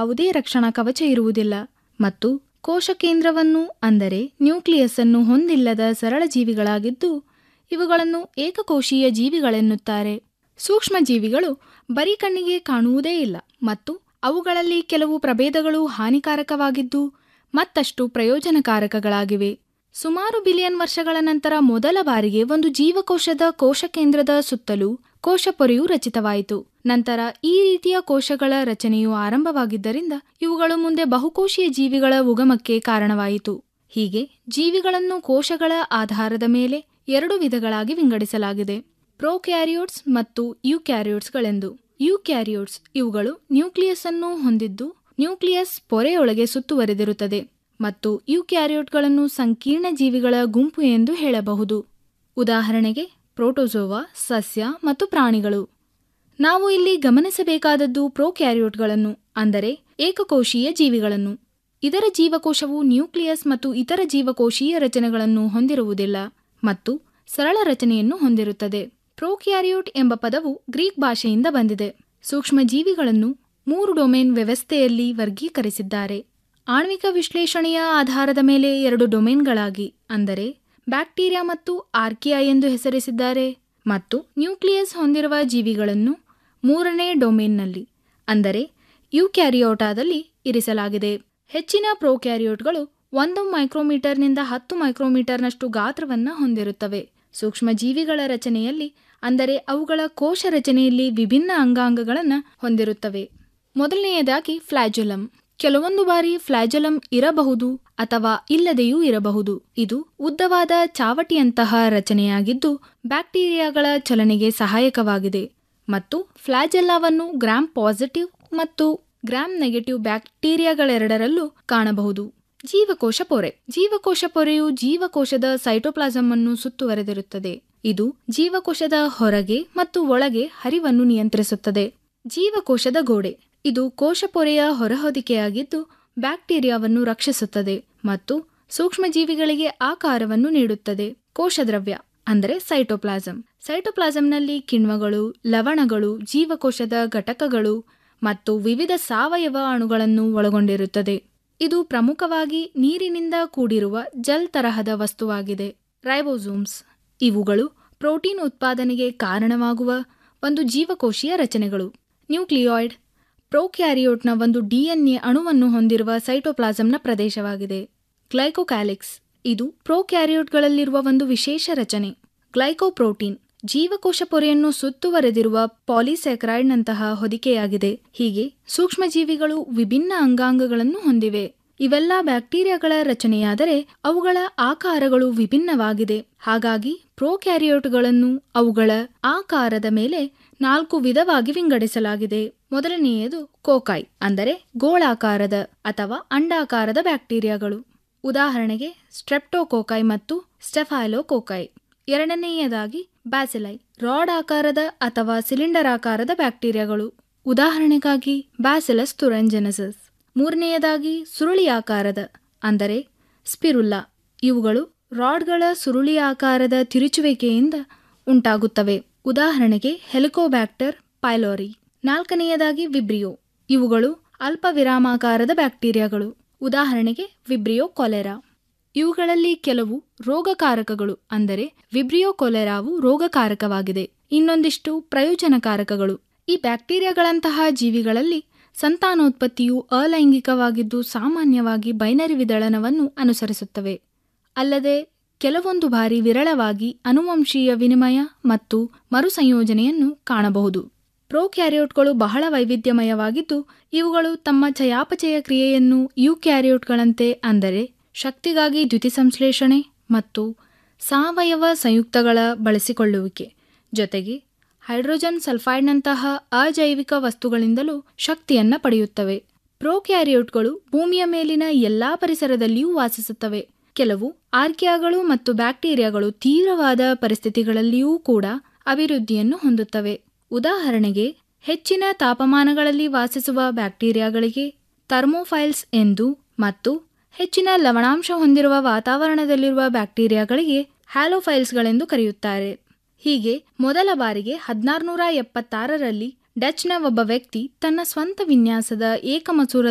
ಯಾವುದೇ ರಕ್ಷಣಾ ಕವಚ ಇರುವುದಿಲ್ಲ ಮತ್ತು ಕೋಶ ಕೇಂದ್ರವನ್ನು ಅಂದರೆ ನ್ಯೂಕ್ಲಿಯಸ್ ಅನ್ನು ಹೊಂದಿಲ್ಲದ ಸರಳ ಜೀವಿಗಳಾಗಿದ್ದು ಇವುಗಳನ್ನು ಏಕಕೋಶೀಯ ಜೀವಿಗಳೆನ್ನುತ್ತಾರೆ ಸೂಕ್ಷ್ಮ ಜೀವಿಗಳು ಬರೀ ಕಣ್ಣಿಗೆ ಕಾಣುವುದೇ ಇಲ್ಲ ಮತ್ತು ಅವುಗಳಲ್ಲಿ ಕೆಲವು ಪ್ರಭೇದಗಳು ಹಾನಿಕಾರಕವಾಗಿದ್ದು ಮತ್ತಷ್ಟು ಪ್ರಯೋಜನಕಾರಕಗಳಾಗಿವೆ ಸುಮಾರು ಬಿಲಿಯನ್ ವರ್ಷಗಳ ನಂತರ ಮೊದಲ ಬಾರಿಗೆ ಒಂದು ಜೀವಕೋಶದ ಕೋಶ ಕೇಂದ್ರದ ಸುತ್ತಲೂ ಕೋಶ ಪೊರೆಯು ರಚಿತವಾಯಿತು ನಂತರ ಈ ರೀತಿಯ ಕೋಶಗಳ ರಚನೆಯು ಆರಂಭವಾಗಿದ್ದರಿಂದ ಇವುಗಳು ಮುಂದೆ ಬಹುಕೋಶೀಯ ಜೀವಿಗಳ ಉಗಮಕ್ಕೆ ಕಾರಣವಾಯಿತು ಹೀಗೆ ಜೀವಿಗಳನ್ನು ಕೋಶಗಳ ಆಧಾರದ ಮೇಲೆ ಎರಡು ವಿಧಗಳಾಗಿ ವಿಂಗಡಿಸಲಾಗಿದೆ ಪ್ರೋಕ್ಯಾರಿಯೋಟ್ಸ್ ಮತ್ತು ಯುಕ್ಯಾರಿಯೋಟ್ಸ್ಗಳೆಂದು ಯುಕ್ಯಾರಿಯೋಟ್ಸ್ ಇವುಗಳು ನ್ಯೂಕ್ಲಿಯಸ್ ಅನ್ನು ಹೊಂದಿದ್ದು ನ್ಯೂಕ್ಲಿಯಸ್ ಪೊರೆಯೊಳಗೆ ಸುತ್ತುವರೆದಿರುತ್ತದೆ ಮತ್ತು ಯುಕ್ಯಾರಿಯೋಟ್ಗಳನ್ನು ಸಂಕೀರ್ಣ ಜೀವಿಗಳ ಗುಂಪು ಎಂದು ಹೇಳಬಹುದು ಉದಾಹರಣೆಗೆ ಪ್ರೋಟೋಜೋವಾ ಸಸ್ಯ ಮತ್ತು ಪ್ರಾಣಿಗಳು ನಾವು ಇಲ್ಲಿ ಗಮನಿಸಬೇಕಾದದ್ದು ಪ್ರೋಕ್ಯಾರಿಯೋಟ್ಗಳನ್ನು ಅಂದರೆ ಏಕಕೋಶೀಯ ಜೀವಿಗಳನ್ನು ಇದರ ಜೀವಕೋಶವು ನ್ಯೂಕ್ಲಿಯಸ್ ಮತ್ತು ಇತರ ಜೀವಕೋಶೀಯ ರಚನೆಗಳನ್ನು ಹೊಂದಿರುವುದಿಲ್ಲ ಮತ್ತು ಸರಳ ರಚನೆಯನ್ನು ಹೊಂದಿರುತ್ತದೆ ಪ್ರೋಕ್ಯಾರಿಯೋಟ್ ಎಂಬ ಪದವು ಗ್ರೀಕ್ ಭಾಷೆಯಿಂದ ಬಂದಿದೆ ಸೂಕ್ಷ್ಮ ಜೀವಿಗಳನ್ನು ಮೂರು ಡೊಮೇನ್ ವ್ಯವಸ್ಥೆಯಲ್ಲಿ ವರ್ಗೀಕರಿಸಿದ್ದಾರೆ ಆಣ್ವಿಕ ವಿಶ್ಲೇಷಣೆಯ ಆಧಾರದ ಮೇಲೆ ಎರಡು ಡೊಮೇನ್ಗಳಾಗಿ ಅಂದರೆ ಬ್ಯಾಕ್ಟೀರಿಯಾ ಮತ್ತು ಆರ್ಕಿಯಾ ಎಂದು ಹೆಸರಿಸಿದ್ದಾರೆ ಮತ್ತು ನ್ಯೂಕ್ಲಿಯಸ್ ಹೊಂದಿರುವ ಜೀವಿಗಳನ್ನು ಮೂರನೇ ಡೊಮೇನ್ನಲ್ಲಿ ಅಂದರೆ ಯುಕ್ಯಾರಿಯೋಟಾದಲ್ಲಿ ಇರಿಸಲಾಗಿದೆ ಹೆಚ್ಚಿನ ಪ್ರೋಕ್ಯಾರಿಯೋಟ್ಗಳು ಒಂದು ಮೈಕ್ರೋಮೀಟರ್ನಿಂದ ಹತ್ತು ಮೈಕ್ರೋಮೀಟರ್ನಷ್ಟು ಗಾತ್ರವನ್ನು ಹೊಂದಿರುತ್ತವೆ ಸೂಕ್ಷ್ಮ ಜೀವಿಗಳ ರಚನೆಯಲ್ಲಿ ಅಂದರೆ ಅವುಗಳ ಕೋಶ ರಚನೆಯಲ್ಲಿ ವಿಭಿನ್ನ ಅಂಗಾಂಗಗಳನ್ನು ಹೊಂದಿರುತ್ತವೆ ಮೊದಲನೆಯದಾಗಿ ಫ್ಲಾಜುಲಮ್ ಕೆಲವೊಂದು ಬಾರಿ ಫ್ಲಾಜುಲಮ್ ಇರಬಹುದು ಅಥವಾ ಇಲ್ಲದೆಯೂ ಇರಬಹುದು ಇದು ಉದ್ದವಾದ ಚಾವಟಿಯಂತಹ ರಚನೆಯಾಗಿದ್ದು ಬ್ಯಾಕ್ಟೀರಿಯಾಗಳ ಚಲನೆಗೆ ಸಹಾಯಕವಾಗಿದೆ ಮತ್ತು ಫ್ಲಾಜೆಲ್ಲಾವನ್ನು ಗ್ರಾಮ್ ಪಾಸಿಟಿವ್ ಮತ್ತು ಗ್ರಾಮ್ ನೆಗೆಟಿವ್ ಬ್ಯಾಕ್ಟೀರಿಯಾಗಳೆರಡರಲ್ಲೂ ಕಾಣಬಹುದು ಜೀವಕೋಶ ಪೊರೆ ಜೀವಕೋಶ ಪೊರೆಯು ಜೀವಕೋಶದ ಸೈಟೋಪ್ಲಾಸಂ ಅನ್ನು ಸುತ್ತುವರೆದಿರುತ್ತದೆ ಇದು ಜೀವಕೋಶದ ಹೊರಗೆ ಮತ್ತು ಒಳಗೆ ಹರಿವನ್ನು ನಿಯಂತ್ರಿಸುತ್ತದೆ ಜೀವಕೋಶದ ಗೋಡೆ ಇದು ಕೋಶ ಪೊರೆಯ ಹೊರಹೊದಿಕೆಯಾಗಿದ್ದು ಬ್ಯಾಕ್ಟೀರಿಯಾವನ್ನು ರಕ್ಷಿಸುತ್ತದೆ ಮತ್ತು ಸೂಕ್ಷ್ಮಜೀವಿಗಳಿಗೆ ಆಕಾರವನ್ನು ನೀಡುತ್ತದೆ ಕೋಶದ್ರವ್ಯ ಅಂದರೆ ಸೈಟೋಪ್ಲಾಸಂ ಸೈಟೋಪ್ಲಾಸಂನಲ್ಲಿ ಕಿಣ್ವಗಳು ಲವಣಗಳು ಜೀವಕೋಶದ ಘಟಕಗಳು ಮತ್ತು ವಿವಿಧ ಸಾವಯವ ಅಣುಗಳನ್ನು ಒಳಗೊಂಡಿರುತ್ತದೆ ಇದು ಪ್ರಮುಖವಾಗಿ ನೀರಿನಿಂದ ಕೂಡಿರುವ ಜಲ್ ತರಹದ ವಸ್ತುವಾಗಿದೆ ರೈಬೋಸೋಮ್ಸ್ ಇವುಗಳು ಪ್ರೋಟೀನ್ ಉತ್ಪಾದನೆಗೆ ಕಾರಣವಾಗುವ ಒಂದು ಜೀವಕೋಶೀಯ ರಚನೆಗಳು ನ್ಯೂಕ್ಲಿಯಾಯ್ಡ್ ಪ್ರೋಕ್ಯಾರಿಯೋಟ್ನ ಒಂದು ಡಿಎನ್ಎ ಅಣುವನ್ನು ಹೊಂದಿರುವ ಸೈಟೋಪ್ಲಾಸಂನ ಪ್ರದೇಶವಾಗಿದೆ ಗ್ಲೈಕೋಕ್ಯಾಲಿಕ್ಸ್ ಇದು ಪ್ರೋಕ್ಯಾರಿಯೋಟ್ಗಳಲ್ಲಿರುವ ಒಂದು ವಿಶೇಷ ರಚನೆ ಗ್ಲೈಕೋಪ್ರೋಟೀನ್ ಜೀವಕೋಶ ಪೊರೆಯನ್ನು ಸುತ್ತುವರೆದಿರುವ ಪಾಲಿಸ್ಯಾಕ್ರೈಡ್ನಂತಹ ಹೊದಿಕೆಯಾಗಿದೆ ಹೀಗೆ ಸೂಕ್ಷ್ಮಜೀವಿಗಳು ವಿಭಿನ್ನ ಅಂಗಾಂಗಗಳನ್ನು ಹೊಂದಿವೆ ಇವೆಲ್ಲ ಬ್ಯಾಕ್ಟೀರಿಯಾಗಳ ರಚನೆಯಾದರೆ ಅವುಗಳ ಆಕಾರಗಳು ವಿಭಿನ್ನವಾಗಿದೆ ಹಾಗಾಗಿ ಪ್ರೋಕ್ಯಾರಿಯೋಟ್ಗಳನ್ನು ಅವುಗಳ ಆಕಾರದ ಮೇಲೆ ನಾಲ್ಕು ವಿಧವಾಗಿ ವಿಂಗಡಿಸಲಾಗಿದೆ ಮೊದಲನೆಯದು ಕೋಕಾಯ್ ಅಂದರೆ ಗೋಳಾಕಾರದ ಅಥವಾ ಅಂಡಾಕಾರದ ಬ್ಯಾಕ್ಟೀರಿಯಾಗಳು ಉದಾಹರಣೆಗೆ ಸ್ಟ್ರೆಪ್ಟೋಕೋಕಾಯ್ ಮತ್ತು ಸ್ಟೆಫೈಲೋಕೋಕಾಯ್ ಎರಡನೆಯದಾಗಿ ಬ್ಯಾಸಿಲೈ ರಾಡ್ ಆಕಾರದ ಅಥವಾ ಸಿಲಿಂಡರ್ ಆಕಾರದ ಬ್ಯಾಕ್ಟೀರಿಯಾಗಳು ಉದಾಹರಣೆಗಾಗಿ ಬ್ಯಾಸಿಲಸ್ ತುರಂಜೆನಸಸ್ ಮೂರನೆಯದಾಗಿ ಸುರುಳಿ ಆಕಾರದ ಅಂದರೆ ಸ್ಪಿರುಲ್ಲಾ ಇವುಗಳು ರಾಡ್ಗಳ ಸುರುಳಿ ಆಕಾರದ ತಿರುಚುವಿಕೆಯಿಂದ ಉಂಟಾಗುತ್ತವೆ ಉದಾಹರಣೆಗೆ ಹೆಲಿಕೋಬ್ಯಾಕ್ಟರ್ ಪೈಲೋರಿ ನಾಲ್ಕನೆಯದಾಗಿ ವಿಬ್ರಿಯೋ ಇವುಗಳು ಅಲ್ಪ ವಿರಾಮಾಕಾರದ ಬ್ಯಾಕ್ಟೀರಿಯಾಗಳು ಉದಾಹರಣೆಗೆ ವಿಬ್ರಿಯೋ ಕೊಲೆರಾ ಇವುಗಳಲ್ಲಿ ಕೆಲವು ರೋಗಕಾರಕಗಳು ಅಂದರೆ ವಿಬ್ರಿಯೋ ಕೊಲೆರಾವು ರೋಗಕಾರಕವಾಗಿದೆ ಇನ್ನೊಂದಿಷ್ಟು ಪ್ರಯೋಜನಕಾರಕಗಳು ಈ ಬ್ಯಾಕ್ಟೀರಿಯಾಗಳಂತಹ ಜೀವಿಗಳಲ್ಲಿ ಸಂತಾನೋತ್ಪತ್ತಿಯು ಅಲೈಂಗಿಕವಾಗಿದ್ದು ಸಾಮಾನ್ಯವಾಗಿ ಬೈನರಿ ವಿದಳನವನ್ನು ಅನುಸರಿಸುತ್ತವೆ ಅಲ್ಲದೆ ಕೆಲವೊಂದು ಬಾರಿ ವಿರಳವಾಗಿ ಅನುವಂಶೀಯ ವಿನಿಮಯ ಮತ್ತು ಮರುಸಂಯೋಜನೆಯನ್ನು ಕಾಣಬಹುದು ಪ್ರೋಕ್ಯಾರಿಯೋಟ್ಗಳು ಬಹಳ ವೈವಿಧ್ಯಮಯವಾಗಿದ್ದು ಇವುಗಳು ತಮ್ಮ ಚಯಾಪಚಯ ಕ್ರಿಯೆಯನ್ನು ಯುಕ್ಯಾರಿಯೋಟ್ಗಳಂತೆ ಅಂದರೆ ಶಕ್ತಿಗಾಗಿ ದ್ಯುತಿಸಂಶ್ಲೇಷಣೆ ಮತ್ತು ಸಾವಯವ ಸಂಯುಕ್ತಗಳ ಬಳಸಿಕೊಳ್ಳುವಿಕೆ ಜೊತೆಗೆ ಹೈಡ್ರೋಜನ್ ಸಲ್ಫೈಡ್ನಂತಹ ಅಜೈವಿಕ ವಸ್ತುಗಳಿಂದಲೂ ಶಕ್ತಿಯನ್ನ ಪಡೆಯುತ್ತವೆ ಪ್ರೋಕ್ಯಾರಿಯೋಟ್ಗಳು ಭೂಮಿಯ ಮೇಲಿನ ಎಲ್ಲಾ ಪರಿಸರದಲ್ಲಿಯೂ ವಾಸಿಸುತ್ತವೆ ಕೆಲವು ಆರ್ಕಿಯಾಗಳು ಮತ್ತು ಬ್ಯಾಕ್ಟೀರಿಯಾಗಳು ತೀವ್ರವಾದ ಪರಿಸ್ಥಿತಿಗಳಲ್ಲಿಯೂ ಕೂಡ ಅಭಿವೃದ್ಧಿಯನ್ನು ಹೊಂದುತ್ತವೆ ಉದಾಹರಣೆಗೆ ಹೆಚ್ಚಿನ ತಾಪಮಾನಗಳಲ್ಲಿ ವಾಸಿಸುವ ಬ್ಯಾಕ್ಟೀರಿಯಾಗಳಿಗೆ ಥರ್ಮೋಫೈಲ್ಸ್ ಎಂದು ಮತ್ತು ಹೆಚ್ಚಿನ ಲವಣಾಂಶ ಹೊಂದಿರುವ ವಾತಾವರಣದಲ್ಲಿರುವ ಬ್ಯಾಕ್ಟೀರಿಯಾಗಳಿಗೆ ಹ್ಯಾಲೋಫೈಲ್ಸ್ಗಳೆಂದು ಕರೆಯುತ್ತಾರೆ ಹೀಗೆ ಮೊದಲ ಬಾರಿಗೆ ಹದಿನಾರುನೂರ ಎಪ್ಪತ್ತಾರರಲ್ಲಿ ಡಚ್ನ ಒಬ್ಬ ವ್ಯಕ್ತಿ ತನ್ನ ಸ್ವಂತ ವಿನ್ಯಾಸದ ಏಕಮಸೂರದ